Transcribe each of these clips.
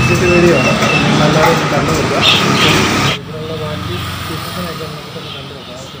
visit video ആണ് നിങ്ങളെല്ലാവരും ഒന്ന് കണ്ടു നോക്കുക ഇവിടെയുള്ള ബാക്കി ഫിഷിനൊക്കെ നമുക്കൊന്ന് കണ്ടു നോക്കാം ഓക്കെ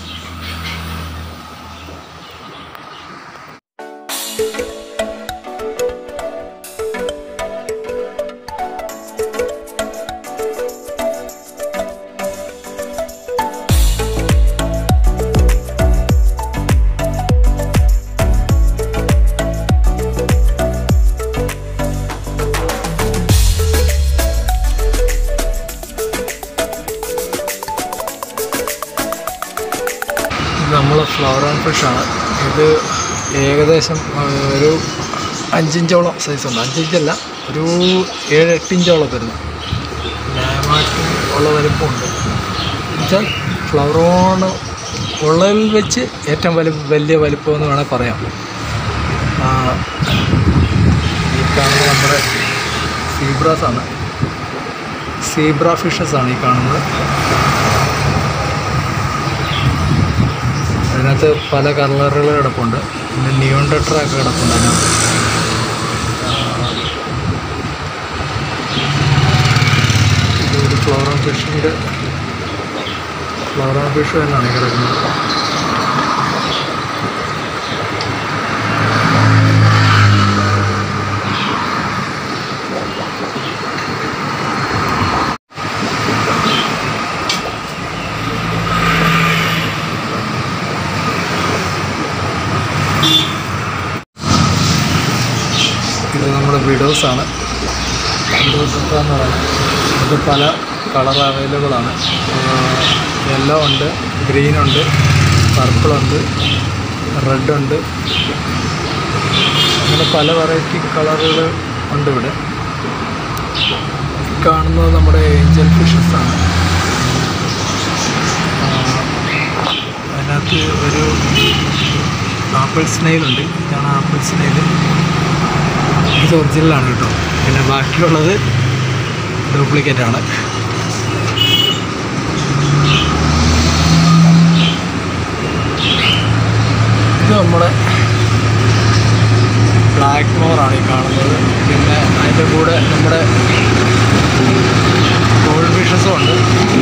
ഇത് നമ്മൾ ഫ്ലവർ ആൻഡ് ഫിഷാണ് ഇത് ഏകദേശം ആ, ഒരു അഞ്ചിഞ്ചോളം സൈസ് ഉണ്ട് അഞ്ചിഞ്ചല്ല ഒരു ഏഴ് എട്ടിഞ്ചോളം വരുന്നു ന്യായമായിട്ട് ഉള്ള വലിപ്പമുണ്ട് എന്നുവെച്ചാൽ ഫ്ലവർ ഓൺ ഉള്ളതിൽ വെച്ച് ഏറ്റവും വലിയ വലിയ വലിപ്പം എന്ന് വേണേൽ പറയാം ആ, ഈ കാണുന്നത് നമ്മുടെ സീബ്രാസ് ആണ് സീബ്ര ഫിഷസ് ആണ് ഈ കാണുന്നത് അതിനകത്ത് പല കളറുകൾ കിടപ്പുണ്ട് പിന്നെ നിയോൺ ടെട്ര ഒക്കെ കിടപ്പുണ്ട് അതിനകത്ത് ഇതൊരു ഫ്ലവർ ഫിഷിൻ്റെ ഫ്ലവർ ഫിഷ് തന്നെയാണ് ഈ കിടക്കുന്നത് ഇത് നമ്മുടെ വിഡോസ് ആണ് വിഡോസ് എന്ന് പറയുന്നത് ഇത് പല കളർ അവൈലബിൾ ആണ് യെല്ലോ ഉണ്ട് ഗ്രീൻ ഉണ്ട് പർപ്പിൾ ഉണ്ട് റെഡ് ഉണ്ട് അങ്ങനെ പല വെറൈറ്റി കളറുകൾ ഉണ്ട് ഇവിടെ കാണുന്നത് നമ്മുടെ ഏഞ്ചൽ ഫിഷസ് ആണ് ആ, അതിനകത്ത് ഒരു ആപ്പിൾ സ്നെയിലുണ്ട് ഇതാണ് ആപ്പിൾ സ്നെയിൽ ഇത് ഒറിജിനലാണ് കേട്ടോ പിന്നെ ബാക്കിയുള്ളത് ഡ്യൂപ്ലിക്കേറ്റ് ആണ് ഇത് നമ്മുടെ ബ്ലാക്ക് മോറാണ് ഈ കാണുന്നത് പിന്നെ അതിൻ്റെ കൂടെ നമ്മുടെ ഗോൾഡ് ഫിഷസും ഉണ്ട്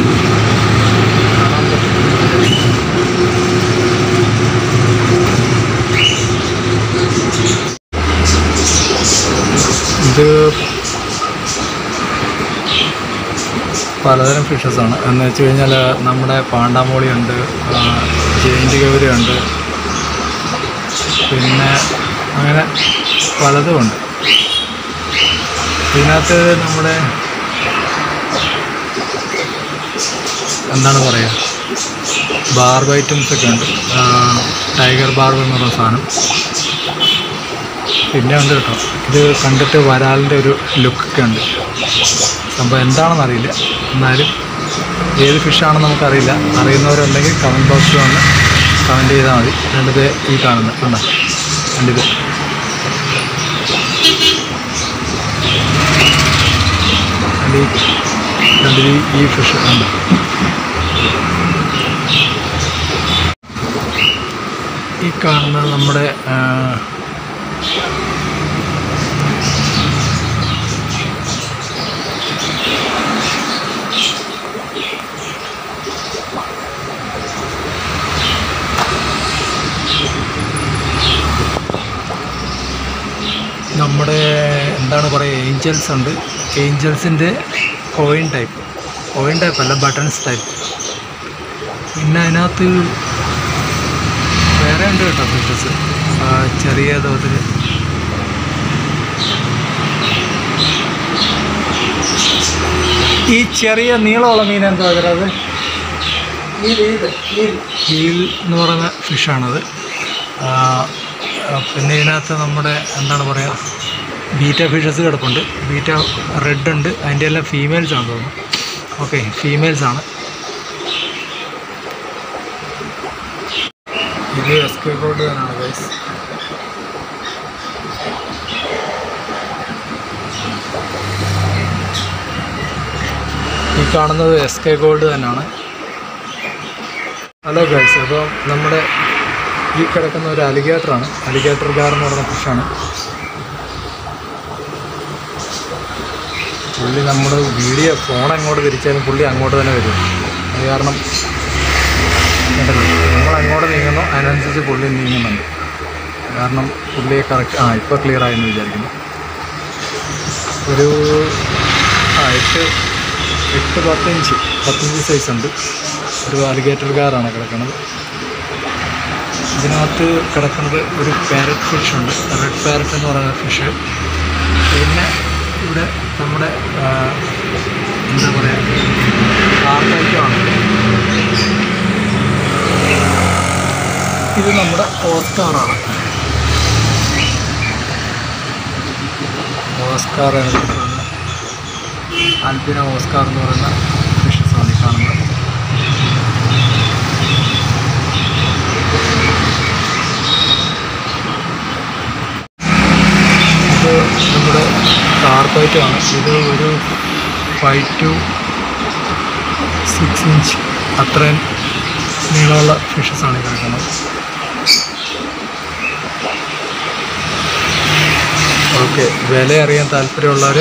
കാണാൻ പറ്റും ഇത് പലതരം ഫിഷസ് ആണ് എന്ന് വെച്ച് കഴിഞ്ഞാൽ നമ്മുടെ പാണ്ടാമോളി ഉണ്ട് ജയിൻ്റ് ഗൗരി ഉണ്ട് പിന്നെ അങ്ങനെ പലതും ഉണ്ട് ഇതിനകത്ത് നമ്മുടെ എന്താണ് പറയുക ബാർബ് ഐറ്റംസ് ഒക്കെ ഉണ്ട് ആ, ടൈഗർ ബാർബ് എന്ന് പറയുന്ന സാധനം പിന്നെ ഉണ്ട് കേട്ടോ ഇത് കണ്ടിട്ട് വരാലിൻ്റെ ഒരു ലുക്കൊക്കെ ഉണ്ട് സംഭവം എന്താണെന്ന് അറിയില്ല എന്നാലും ഏത് ഫിഷാണെന്ന് നമുക്കറിയില്ല അറിയുന്നവരുണ്ടെങ്കിൽ കമൻറ്റ് ബോക്സിൽ വന്ന് കമൻറ്റ് ചെയ്താൽ മതി രണ്ടിത് ഈ കാണുന്നത് കണ്ടോ രണ്ടിത് രണ്ട് ഈ രണ്ടിത് ഈ- ഈ ഫിഷ് കണ്ടോ ഈ കാണുന്നത് നമ്മുടെ ആ, നമ്മുടെ എന്താണ് പറയുക ഏഞ്ചൽസ് ഉണ്ട് ഏഞ്ചൽസിൻ്റെ കോയിൻ ടൈപ്പ് കോയിൻ ടൈപ്പ് അല്ല ബട്ടൺസ് ടൈപ്പ് പിന്നെ അതിനകത്ത് വേറെ ഉണ്ട് കേട്ടോ ഫിഷസ് ചെറിയ തോതിൽ ഈ ചെറിയ നീളമുള്ള മീൻ എന്താ അത് ഹീൽ എന്ന് പറയുന്ന ഫിഷാണത് ആ, ആ, പിന്നെ ഇതിനകത്ത് നമ്മുടെ എന്താണ് പറയുക ബീറ്റ ഫിഷസ് കിടപ്പുണ്ട് ബീറ്റ റെഡ് ഉണ്ട് അതിൻ്റെ എല്ലാം ഫീമെയിൽസ് ആണ് തോന്നുന്നു ഓക്കെ ഫീമെയിൽസ് ആണ് ഇത് എസ് കെ ഗോൾഡ് തന്നെയാണ് ഗൈസ് ഈ കാണുന്നത് എസ് കെ ഗോൾഡ് തന്നെയാണ് ഹലോ ഗൈസ് അപ്പോൾ നമ്മുടെ ഈ കിടക്കുന്ന ഒരു അലിഗേറ്ററാണ് അലിഗേറ്റർ ഗാർ എന്ന് പറയുന്ന ഫിഷാണ് പുള്ളി നമ്മുടെ വീഡിയോ ഫോൺ അങ്ങോട്ട് തിരിച്ചാലും പുള്ളി അങ്ങോട്ട് തന്നെ വരും അത് കാരണം കണ്ടല്ലോ നമ്മൾ അങ്ങോട്ട് നീങ്ങുന്നു അതിനനുസരിച്ച് പുള്ളി നീങ്ങുന്നുണ്ട് കാരണം പുള്ളിയെ കറക്റ്റ് ആ ഇപ്പോൾ ക്ലിയർ ആയെന്ന് വിചാരിക്കുന്നു ഒരു ആ എട്ട് എട്ട് പത്തിഞ്ച് പത്തിഞ്ച് സൈസ് ഉണ്ട് ഒരു അലിഗേറ്റർ കാറാണ് കിടക്കുന്നത് ഇതിനകത്ത് കിടക്കുന്നത് ഒരു പാരറ്റ് ഫിഷ് ഉണ്ട് റെഡ് പാരറ്റ് എന്ന് പറയുന്ന ഫിഷ് പിന്നെ ഇവിടെ നമ്മുടെ ആ, എന്താ പറയുക കാർട്ടൈറ്റാണ് ഇത് നമ്മുടെ ഓസ്കാറാണ് ഓസ്കാർ എന്ന് പറയുന്ന ആൽബിന ഓസ്കാർ എന്ന് പറയുന്ന ഫിഷസാണ് ഈ കാണുന്നത് ഇത് നമ്മുടെ കാർപ്പറ്റാണ് ഇത് ഒരു ഫൈവ് ടു സിക്സ് ഇഞ്ച് അത്രയും നീളമുള്ള ഫിഷസാണ് ഈ കിടക്കുന്നത് ഓക്കെ വില അറിയാൻ താല്പര്യമുള്ളവർ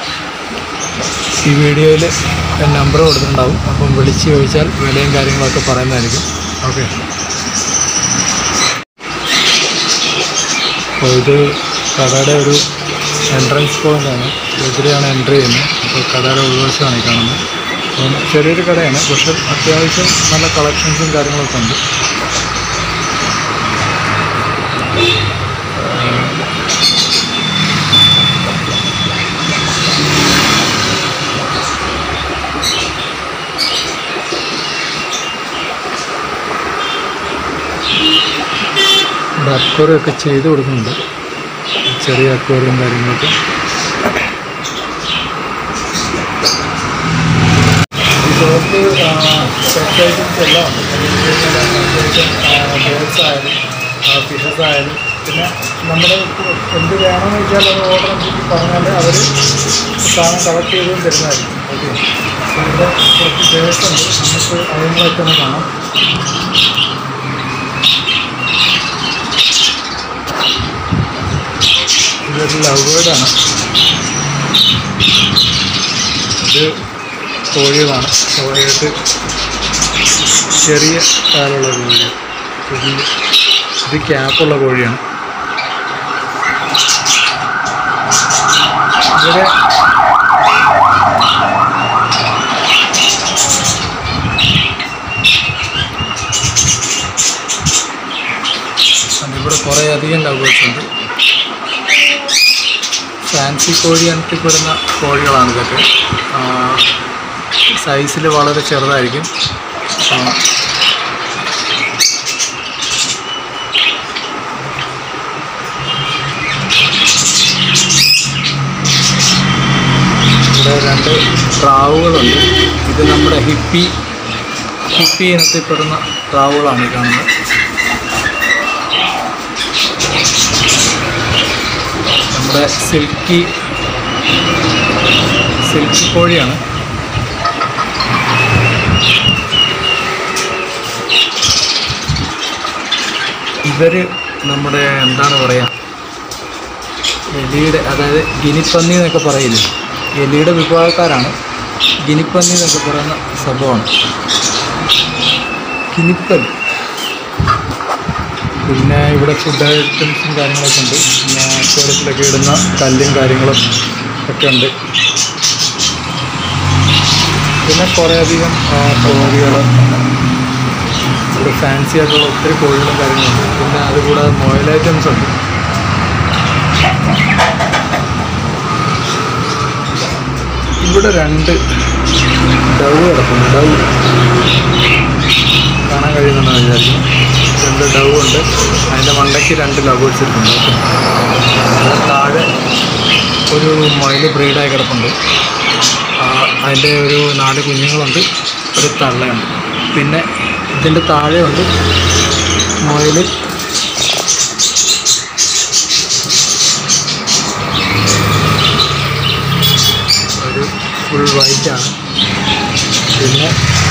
ഈ വീഡിയോയിൽ നമ്പർ കൊടുത്തിട്ടുണ്ടാവും അപ്പം വിളിച്ച് ചോദിച്ചാൽ വിലയും കാര്യങ്ങളൊക്കെ പറയുന്നതായിരിക്കും ഓക്കെ അപ്പോൾ ഇത് കടയുടെ ഒരു എൻട്രൻസ് പോയിൻ്റാണ് എതിരെയാണ് എൻട്രി ചെയ്യുന്നത് അപ്പോൾ കടയുടെ ഉൾവശമാണ് ഈ കാണുന്നത് അപ്പം ചെറിയൊരു കടയാണ് പക്ഷെ അത്യാവശ്യം നല്ല കളക്ഷൻസും കാര്യങ്ങളൊക്കെ ഉണ്ട് ഇവിടെ അക്വേറിയം ഒക്കെ ചെയ്ത് കൊടുക്കുന്നുണ്ട് ചെറിയ അക്വേറിയം കാര്യങ്ങളൊക്കെ ഈ ഷോപ്പ് പെറ്റ് ഐറ്റംസ് എല്ലാം ഉണ്ട് അത്യാവശ്യം ബേർഡ്സ് ആയാലും ഫിഷസ് ആയാലും പിന്നെ നമ്മുടെ എന്ത് വേണമെന്ന് വെച്ചാൽ അത് ഓർഡർ അനുസരിച്ച് പറഞ്ഞാൽ അവർ സാധനം കളക്ട് ചെയ്തും തരുന്നതായിരിക്കും ഓക്കെ ഇവിടെ കുറച്ച് ബേർഡ്സ് ഉണ്ട് നമുക്ക് അതുങ്ങളൊക്കെ ഒന്ന് കാണാം ഇതൊരു ലവ് ബേർഡാണ് ഇത് കോഴികളാണ് കോഴികൾക്ക് ചെറിയ കാലുള്ള കോഴികൾ ഇത് ഇത് ക്യാപ്പുള്ള കോഴിയാണ് ഇവിടെ ഇവിടെ കുറേ അധികം ലവ് ബേർഡ്സ് ഉണ്ട് ഫാൻസി കോഴി ഇനത്തിൽപ്പെടുന്ന കോഴികളാണ് ഇതൊക്കെ സൈസിൽ വളരെ ചെറുതായിരിക്കും ആ, ഇവിടെ രണ്ട് പ്രാവുകളുണ്ട് ഇത് നമ്മുടെ ഹിപ്പി ഹിപ്പി ഇനത്തിൽപ്പെടുന്ന പ്രാവുകളാണ് ഈ കാണുന്നത് നമ്മുടെ സിൽക്കി സിൽക്കി കോഴിയാണ് ഇവര് നമ്മുടെ എന്താണ് പറയുക എലിയുടെ അതായത് ഗിനിപ്പന്നി എന്നൊക്കെ പറയില്ലേ എലിയുടെ വിഭാഗക്കാരാണ് ഗിനിപ്പന്നി എന്നൊക്കെ പറയുന്ന സംഭവമാണ് ഗിനിപ്പൻ പിന്നെ ഇവിടെ ഫുഡ് ഐറ്റംസും കാര്യങ്ങളൊക്കെ ഉണ്ട് പിന്നെ അക്വേറിയത്തിലൊക്കെ ഇടുന്ന കല്ലും കാര്യങ്ങളും ഒക്കെ ഉണ്ട് പിന്നെ കുറേയധികം കോഴികൾ ഇവിടെ ഫാൻസി ആയിട്ടുള്ള ഒത്തിരി കോഴികളും കാര്യങ്ങളുണ്ട് പിന്നെ അതുകൂടാതെ മൊയൽ ഐറ്റംസ് ഉണ്ട് ഇവിടെ രണ്ട് ഡവ് കിടപ്പുണ്ട് ഡവ് കാണാൻ കഴിയുന്നുണ്ടെന്ന് വിചാരിക്കുന്നു രണ്ട് ഡവ് ഉണ്ട് അതിൻ്റെ മണ്ടയ്ക്ക് രണ്ട് ലവ് വെച്ചിട്ടുണ്ട് അതിന് താഴെ ഒരു മയിൽ ബ്രീഡായി കിടപ്പുണ്ട് ആ, അതിൻ്റെ ഒരു നാല് കുഞ്ഞുങ്ങളുണ്ട് ഒരു തള്ളയുണ്ട് പിന്നെ ഇതിൻ്റെ താഴെയുണ്ട് മൊയിൽ ഒരു ഫുൾ വൈറ്റാണ് പിന്നെ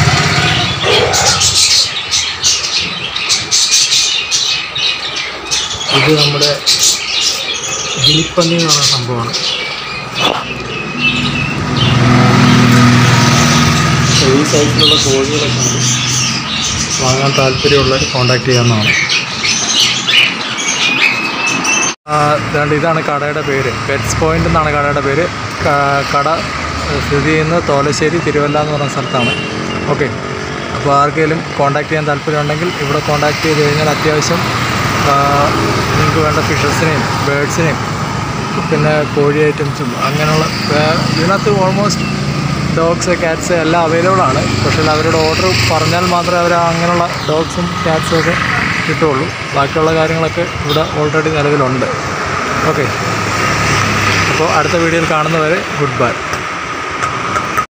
ഇത് നമ്മുടെ ഗിനിപ്പന്നി എന്ന് പറയുന്ന സംഭവമാണ് ഈ സൈസിലുള്ള കോഴികളൊക്കെ ഉണ്ട് വാങ്ങാൻ താല്പര്യമുള്ളവർ കോൺടാക്ട് ചെയ്യാവുന്നതാണ് ആ, ദാണ്ട് ഇതാണ് കടയുടെ പേര് പെറ്റ്സ് പോയിന്റ് എന്നാണ് കടയുടെ പേര് ക- കട ഏഹ്, സ്ഥിതി ചെയ്യുന്നത് തോലശ്ശേരി തിരുവല്ല എന്ന് പറയുന്ന സ്ഥലത്താണ് ഓക്കെ അപ്പോൾ ആർക്കെങ്കിലും കോൺടാക്ട് ചെയ്യാൻ താല്പര്യമുണ്ടെങ്കിൽ ഇവിടെ കോൺടാക്ട് ചെയ്ത് കഴിഞ്ഞാൽ അത്യാവശ്യം ആ, നിങ്ങൾക്ക് വേണ്ട ഫിഷസിനെയും ബേഡ്സിനെയും പിന്നെ കോഴി ഐറ്റംസും അങ്ങനെയുള്ള വേ- ഇതിനകത്ത് ഓൾമോസ്റ്റ് ഡോഗ്സ് കാറ്റ്സ് എല്ലാം അവൈലബിൾ ആണ് പക്ഷേ അവരുടെ ഓർഡർ പറഞ്ഞാൽ മാത്രമേ അവർ അങ്ങനെയുള്ള ഡോഗ്സും കാറ്റ്സും ഒക്കെ കിട്ടുള്ളൂ ബാക്കിയുള്ള കാര്യങ്ങളൊക്കെ ഇവിടെ ഓൾറെഡി നിലവിലുണ്ട് ഓക്കെ അപ്പോൾ അടുത്ത വീഡിയോയിൽ കാണുന്നവരെ ഗുഡ് ബൈ